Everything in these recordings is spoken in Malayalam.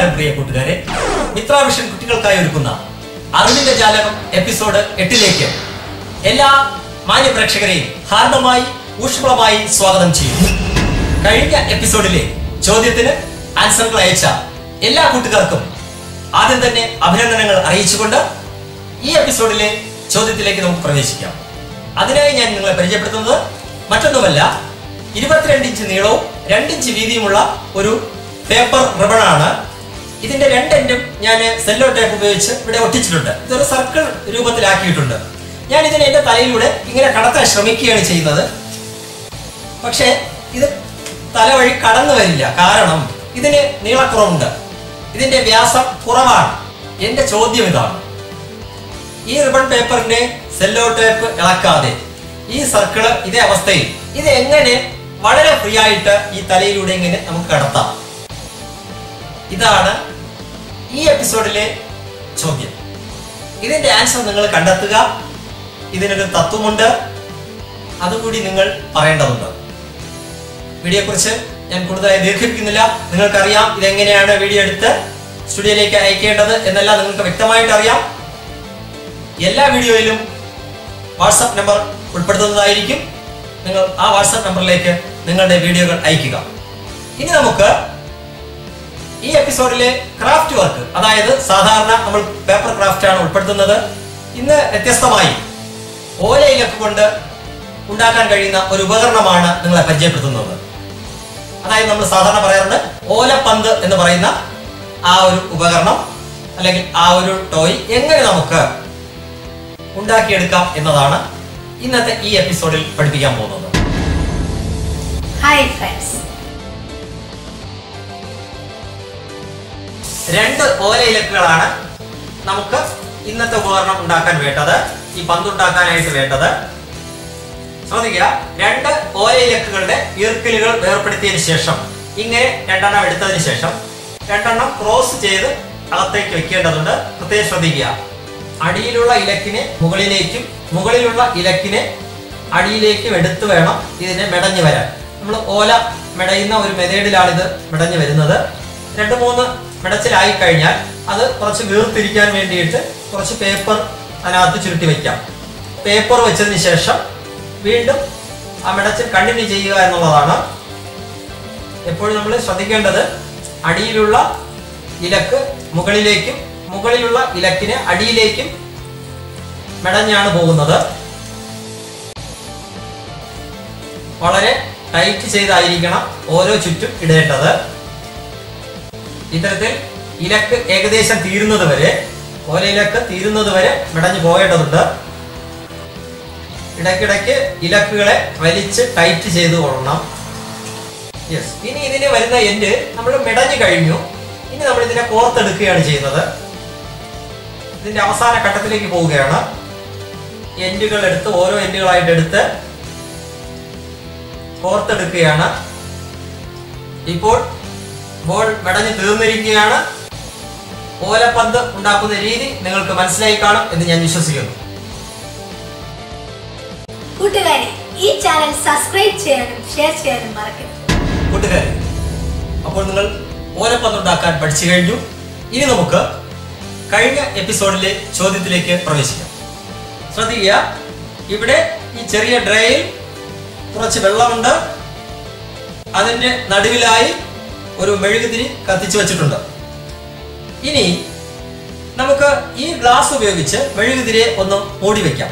നമസ്കാരം പ്രിയ കൂട്ടുകാരെ മിത്രാവിഷൻ കുട്ടികൾക്കായി ഒരുക്കുന്ന അറിവിന്റെ ജാലകം എപ്പിസോഡ് എട്ടിലേക്ക് എല്ലാ മാന്യ പ്രേക്ഷകരെയും ഹാർദമായി ഊഷ്മളമായി സ്വാഗതം ചെയ്യുന്നു കഴിഞ്ഞ എപ്പിസോഡിലെ ചോദ്യത്തിന് ആൻസറുകൾ അയച്ച എല്ലാ കൂട്ടുകാർക്കും ആദ്യം തന്നെ അഭിനന്ദനങ്ങൾ അറിയിച്ചുകൊണ്ട് ഈ എപ്പിസോഡിലെ ചോദ്യത്തിലേക്ക് നമുക്ക് പ്രവേശിക്കാം അതിനായി ഞാൻ നിങ്ങളെ പരിചയപ്പെടുത്തുന്നത് മറ്റൊന്നുമല്ല ഇരുപത്തിരണ്ട് ഇഞ്ച് നീളവും രണ്ടിഞ്ച് വീതിയുമുള്ള ഒരു പേപ്പർ റിബണാണ് ഇതിന്റെ രണ്ടെൻഡും ഞാൻ സെല്ലോ ടേപ്പ് ഉപയോഗിച്ച് ഇവിടെ ഒട്ടിച്ചിട്ടുണ്ട് ഇതൊരു സർക്കിൾ രൂപത്തിലാക്കിയിട്ടുണ്ട് ഞാൻ ഇതിനെ എന്റെ തലയിലൂടെ ഇങ്ങനെ കടത്താൻ ശ്രമിക്കുകയാണ് ചെയ്യുന്നത് പക്ഷേ ഇത് തല വഴി കടന്നു വരില്ല കാരണം ഇതിന് നീളക്കുറവുണ്ട് ഇതിന്റെ വ്യാസം കുറവാണ് എന്റെ ചോദ്യം ഇതാണ് ഈ റിബൺ പേപ്പറിന്റെ സെല്ലോ ടേപ്പ് ഇളക്കാതെ ഈ സർക്കിള് ഇതേ അവസ്ഥയിൽ ഇത് എങ്ങനെ വളരെ ഫ്രീ ആയിട്ട് ഈ തലയിലൂടെ ഇങ്ങനെ നമുക്ക് കടത്താം ഇതാണ് ഈ എപ്പിസോഡിലെ ചോദ്യം ഇതിന്റെ ആൻസർ നിങ്ങൾ കണ്ടെത്തുക ഇതിനൊരു തത്വമുണ്ട് അതുകൂടി നിങ്ങൾ പറയേണ്ടതുണ്ട് വീഡിയോയെക്കുറിച്ച് ഞാൻ കൂടുതലായി ദീർഘിപ്പിക്കുന്നില്ല നിങ്ങൾക്കറിയാം ഇതെങ്ങനെയാണ് വീഡിയോ എടുത്ത് സ്റ്റുഡിയോയിലേക്ക് അയക്കേണ്ടത് എന്നെല്ലാം നിങ്ങൾക്ക് വ്യക്തമായിട്ട് അറിയാം എല്ലാ വീഡിയോയിലും വാട്സപ്പ് നമ്പർ ഉൾപ്പെടുത്തുന്നതായിരിക്കും നിങ്ങൾ ആ വാട്സപ്പ് നമ്പറിലേക്ക് നിങ്ങളുടെ വീഡിയോകൾ അയക്കുക ഇനി നമുക്ക് ഈ എപ്പിസോഡിലെ ക്രാഫ്റ്റ് വർക്ക് അതായത് സാധാരണ നമ്മൾ പേപ്പർ ക്രാഫ്റ്റ് ആണ് ഉൾപ്പെടുത്തുന്നത് ഇന്ന് വ്യത്യസ്തമായി ഓലയിലൊക്കെ കൊണ്ട് ഉണ്ടാക്കാൻ കഴിയുന്ന ഒരു ഉപകരണമാണ് നിങ്ങളെ പരിചയപ്പെടുത്തുന്നത് അതായത് നമ്മൾ സാധാരണ പറയാറുണ്ട് ഓലപ്പന്ത് എന്ന് പറയുന്ന ആ ഒരു ഉപകരണം അല്ലെങ്കിൽ ആ ഒരു ടോയ് എങ്ങനെ നമുക്ക് ഉണ്ടാക്കിയെടുക്കാം എന്നതാണ് ഇന്നത്തെ ഈ എപ്പിസോഡിൽ പഠിപ്പിക്കാൻ പോകുന്നത് ഹായ് ഫ്രണ്ട്സ് രണ്ട് ഓലയിലക്കുകളാണ് നമുക്ക് ഇന്നത്തെ ഉപകരണം ഉണ്ടാക്കാൻ വേണ്ടത് ഈ പന്തുണ്ടാക്കാനായിട്ട് വേണ്ടത് ശ്രദ്ധിക്കുക രണ്ട് ഓലയിലക്കുകളുടെ ഈർക്കലുകൾ വേർപ്പെടുത്തിയതിനു ശേഷം ഇങ്ങനെ രണ്ടെണ്ണം എടുത്തതിന് ശേഷം രണ്ടെണ്ണം ക്രോസ് ചെയ്ത് അകത്തേക്ക് വെക്കേണ്ടതുണ്ട് പ്രത്യേകം ശ്രദ്ധിക്കുക അടിയിലുള്ള ഇലക്കിനെ മുകളിലേക്കും മുകളിലുള്ള ഇലക്കിനെ അടിയിലേക്കും എടുത്തു വേണം ഇതിനെ മെടഞ്ഞു വരാൻ നമ്മൾ ഓല മെടയുന്ന ഒരു മെതേഡിലാണ് ഇത് മെടഞ്ഞു വരുന്നത് രണ്ട് മൂന്ന് മെടച്ചിലായി കഴിഞ്ഞാൽ അത് കുറച്ച് വീർത്തിരിക്കാൻ വേണ്ടിയിട്ട് കുറച്ച് പേപ്പർ അതിനകത്ത് ചുരുട്ടി വെക്കാം പേപ്പർ വെച്ചതിന് ശേഷം വീണ്ടും ആ മെടച്ചിൽ കണ്ടിന്യൂ ചെയ്യുക എന്നുള്ളതാണ് എപ്പോഴും നമ്മൾ ശ്രദ്ധിക്കേണ്ടത് അടിയിലുള്ള ഇലക്ക് മുകളിലേക്കും മുകളിലുള്ള ഇലക്കിന് അടിയിലേക്കും മെടഞ്ഞാണ് പോകുന്നത് വളരെ ടൈറ്റ് ചെയ്തായിരിക്കണം ഓരോ ചുറ്റും ഇടേണ്ടത് ഇത്തരത്തിൽ ഇലക്ക് ഏകദേശം തീരുന്നത് വരെ ഓലയിലക്ക് തീരുന്നത് വരെ മെടഞ്ഞു പോകേണ്ടതുണ്ട് ഇടയ്ക്കിടയ്ക്ക് ഇലക്കുകളെ വലിച്ച് ടൈറ്റ് ചെയ്ത് കൊള്ളണം യെസ് ഇനി ഇതിന് വരുന്ന എൻഡ് നമ്മൾ മെടഞ്ഞു കഴിഞ്ഞു ഇനി നമ്മൾ ഇതിനെ കോർത്തെടുക്കുകയാണ് ചെയ്യുന്നത് ഇതിന്റെ അവസാന ഘട്ടത്തിലേക്ക് പോവുകയാണ് എൻഡുകൾ എടുത്ത് ഓരോ എൻഡുകളായിട്ട് എടുത്ത് കോർത്തെടുക്കുകയാണ് ഇപ്പോൾ ബോൾ മെടഞ്ഞു തീർന്നിരിക്കുകയാണ് ഓലപ്പന്ത് ഉണ്ടാക്കുന്ന രീതി നിങ്ങൾക്ക് മനസ്സിലായി കാണും എന്ന് ഞാൻ വിശ്വസിക്കുന്നു കൂട്ടുകാരെ ഈ ചാനൽ സബ്സ്ക്രൈബ് ചെയ്യാനും ഷെയർ ചെയ്യാനും മറക്കരുത് കൂട്ടുകാരെ അപ്പോൾ നിങ്ങൾ ഓലപ്പന്തുണ്ടാക്കാൻ പഠിച്ചു കഴിഞ്ഞു ഇനി നമുക്ക് കഴിഞ്ഞ എപ്പിസോഡിലെ ചോദ്യത്തിലേക്ക് പ്രവേശിക്കാം ശ്രദ്ധിക്കുക ഇവിടെ ഈ ചെറിയ ഡ്രയിൽ കുറച്ച് വെള്ളമുണ്ട് അതിന്റെ നടുവിലായി ഒരു മെഴുകുതിരി കത്തിച്ചു വെച്ചിട്ടുണ്ട് ഇനി നമുക്ക് ഈ ഗ്ലാസ് ഉപയോഗിച്ച് മെഴുകുതിരിയെ ഒന്ന് മൂടി വെക്കാം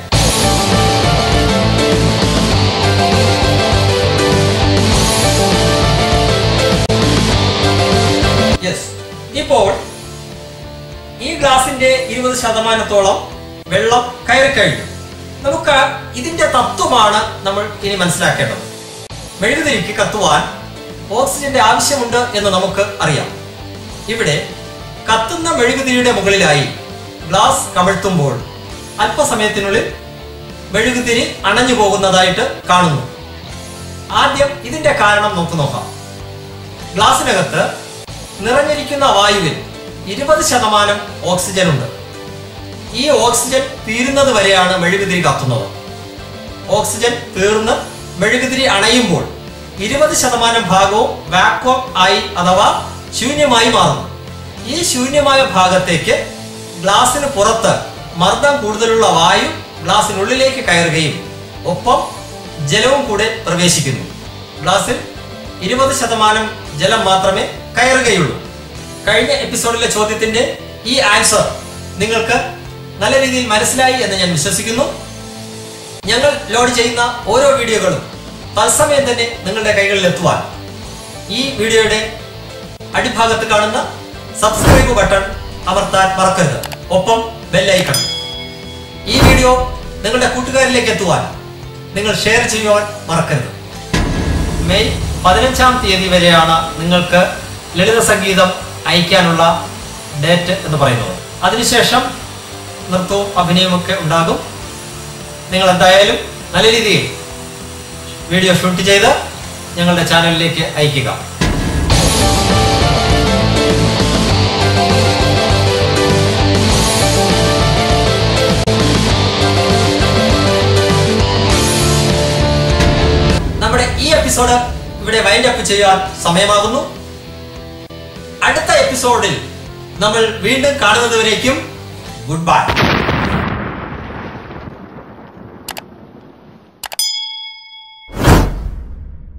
യെസ് ഇപ്പോൾ ഈ ഗ്ലാസിന്റെ ഇരുപത് ശതമാനത്തോളം വെള്ളം കയറി കഴിഞ്ഞു നമുക്ക് ഇതിന്റെ തത്വമാണ് നമ്മൾ ഇനി മനസ്സിലാക്കേണ്ടത് മെഴുകുതിരിക്ക് കത്തുവാൻ ഓക്സിജന്റെ ആവശ്യമുണ്ട് എന്ന് നമുക്ക് അറിയാം ഇവിടെ കത്തുന്ന മെഴുകുതിരിയുടെ മുകളിലായി ഗ്ലാസ് കമഴ്ത്തുമ്പോൾ അല്പസമയത്തിനുള്ളിൽ മെഴുകുതിരി അണഞ്ഞു പോകുന്നതായിട്ട് കാണുന്നു ആദ്യം ഇതിന്റെ കാരണം നമുക്ക് നോക്കാം ഗ്ലാസിനകത്ത് നിറഞ്ഞിരിക്കുന്ന വായുവിൽ ഇരുപത് ശതമാനം ഓക്സിജൻ ഉണ്ട് ഈ ഓക്സിജൻ തീരുന്നത് വരെയാണ് മെഴുകുതിരി കത്തുന്നത് ഓക്സിജൻ തീർന്ന് മെഴുകുതിരി അണയുമ്പോൾ ഇരുപത് ശതമാനം ഭാഗവും വാക്വം ആയി അഥവാ ശൂന്യമായി മാറുന്നു ഈ ശൂന്യമായ ഭാഗത്തേക്ക് ഗ്ലാസിന് പുറത്ത് മർദ്ദം കൂടുതലുള്ള വായു ഗ്ലാസിനുള്ളിലേക്ക് കയറുകയും ഒപ്പം ജലവും കൂടെ പ്രവേശിക്കുന്നു ഗ്ലാസിൽ ഇരുപത് ശതമാനം ജലം മാത്രമേ കയറുകയുള്ളൂ കഴിഞ്ഞ എപ്പിസോഡിലെ ചോദ്യത്തിന്റെ ഈ ആൻസർ നിങ്ങൾക്ക് നല്ല രീതിയിൽ മനസ്സിലായി എന്ന് ഞാൻ വിശ്വസിക്കുന്നു ഞങ്ങൾ ലോഡ് ചെയ്യുന്ന ഓരോ വീഡിയോകളും തത്സമയം തന്നെ നിങ്ങളുടെ കൈകളിൽ എത്തുവാൻ ഈ വീഡിയോയുടെ അടിഭാഗത്ത് കാണുന്ന സബ്സ്ക്രൈബ് ബട്ടൺ അമർത്താൻ മറക്കരുത് ഒപ്പം ബെല്ലൈക്കൺ ഈ വീഡിയോ നിങ്ങളുടെ കൂട്ടുകാരിലേക്ക് എത്തുവാൻ നിങ്ങൾ ഷെയർ ചെയ്യുവാൻ മറക്കരുത് മെയ് പതിനഞ്ചാം തീയതി വരെയാണ് നിങ്ങൾക്ക് ലളിത സംഗീതം അയക്കാനുള്ള ഡേറ്റ് എന്ന് പറയുന്നത് അതിനുശേഷം നൃത്തവും അഭിനയവും ഒക്കെ ഉണ്ടാകും നിങ്ങൾ എന്തായാലും നല്ല രീതിയിൽ വീഡിയോ ഷൂട്ട് ചെയ്ത് ഞങ്ങളുടെ ചാനലിലേക്ക് അയക്കുക നമ്മുടെ ഈ എപ്പിസോഡ് ഇവിടെ വൈൻഡ് അപ്പ് ചെയ്യാൻ സമയമാകുന്നു അടുത്ത എപ്പിസോഡിൽ നമ്മൾ വീണ്ടും കാണുന്നതുവരേക്കും ഗുഡ് ബൈ